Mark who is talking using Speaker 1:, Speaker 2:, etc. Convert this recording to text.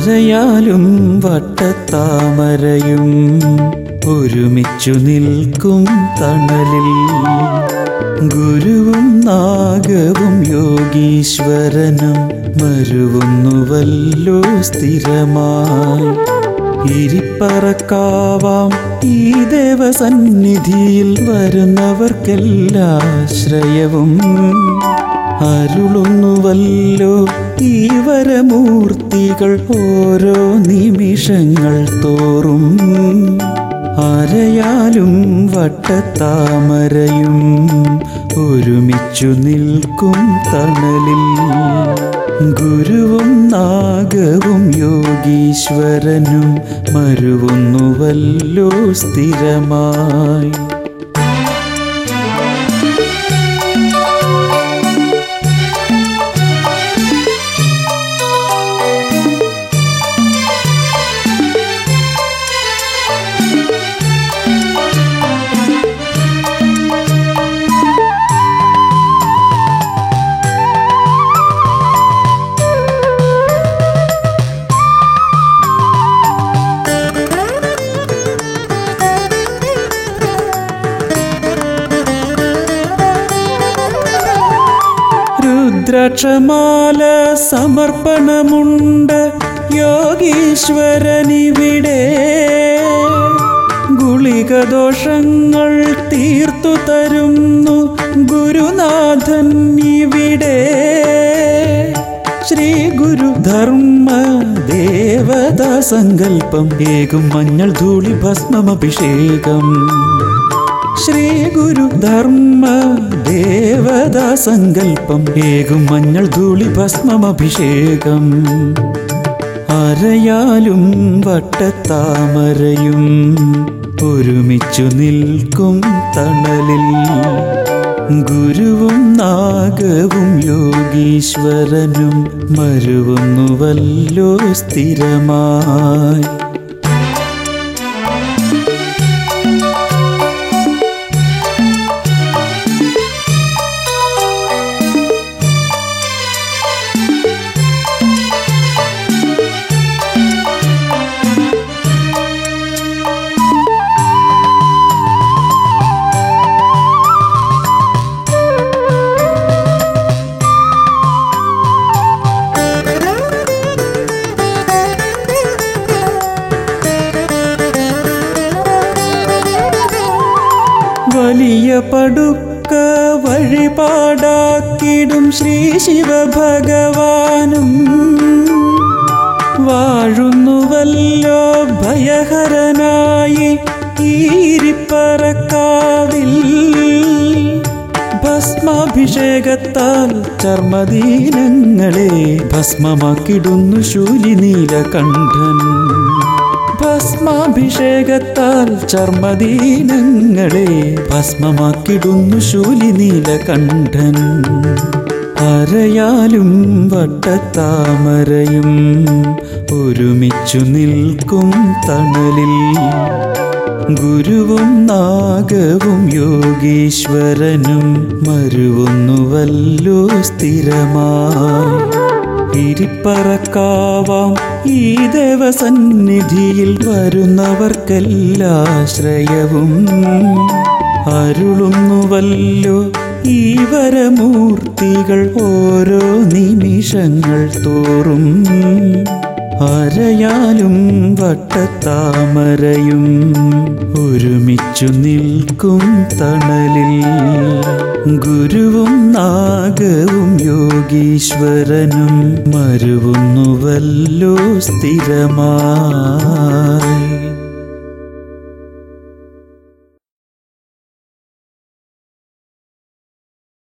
Speaker 1: അരയാലും വട്ടത്താമരയും ഒരുമിച്ചു നിൽക്കും തണലിൽ ഗുരുവും നാഗവും യോഗീശ്വരനും മരുവുന്നുവല്ലോ സ്ഥിരമായി ഇരിപ്പറക്കാവാം ഈ ദേവസന്നിധിയിൽ വരുന്നവർക്കെല്ലാശ്രയവും അരുളുന്നുവല്ലോ ഈ വരമൂർത്തികൾ ഓരോ നിമിഷങ്ങൾ തോറും അരയാലും വട്ടത്താമരയും ഒരുമിച്ചു നിൽക്കും തണലിൽ ഗുരുവും നാഗവും യോഗീശ്വരനും മരുവുന്നുവല്ലോ സ്ഥിരമായി രുദ്രാക്ഷമാല സമർപ്പണമുണ്ട് യോഗീശ്വരനിവിടെ ഗുളികദോഷങ്ങൾ തീർത്തു തരുന്നു ഗുരുനാഥൻ ഇവിടെ ശ്രീ ഗുരുധർമ്മ ദേവതാ സങ്കല്പം ഏകും മഞ്ഞൾ ധൂളി ഭസ്മമഭിഷേകം ശ്രീ ഗുരുധർമ്മ ദേവതാ സങ്കല്പം ഏകും മഞ്ഞൾ ധൂളി ഭസ്മമഭിഷേകം അരയാലും വട്ടത്താമരയും ഒരുമിച്ചു നിൽക്കും തണലിൽ ഗുരുവും നാഗവും യോഗീശ്വരനും മരുവുന്നുവല്ലോ സ്ഥിരമായി വലിയ പടുക്ക വഴിപാടാക്കിടും ശ്രീ ശിവഭഗവാനും വാഴുന്നുവല്ലോ ഭയഹരനായി ഈരിപ്പറക്കാവിൽ ഭസ്മാഭിഷേകത്താൽ ചർമ്മദീനങ്ങളെ ഭസ്മമാക്കിടുന്നു ശൂലിനീലകണ്ഠൻ ഭസ്മാഭിഷേകത്താൽ ചർമ്മദീനങ്ങളെ ഭസ്മമാക്കിടുന്നു ശൂലിനീലകണ്ഠൻ അരയാലും വട്ടത്താമരയും ഒരുമിച്ചു നിൽക്കും തണലിൽ ഗുരുവും നാഗവും യോഗീശ്വരനും മരുവുന്നുവല്ലോ സ്ഥിരമായി ഇരിപ്പറക്കാവാം ഈ ദേവസന്നിധിയിൽ വരുന്നവർക്കെല്ലാശ്രയവും അരുളുന്നുവല്ലോ ഈ വരമൂർത്തികൾ ഓരോ നിമിഷങ്ങൾ തോറും അരയാലും വട്ടത്താമരയും ഒരുമിച്ചു നിൽക്കും തണലിൽ ഗുരുവും നാഗവും യോഗീശ്വരനും മരുവുന്നുവല്ലോ സ്ഥിരമായി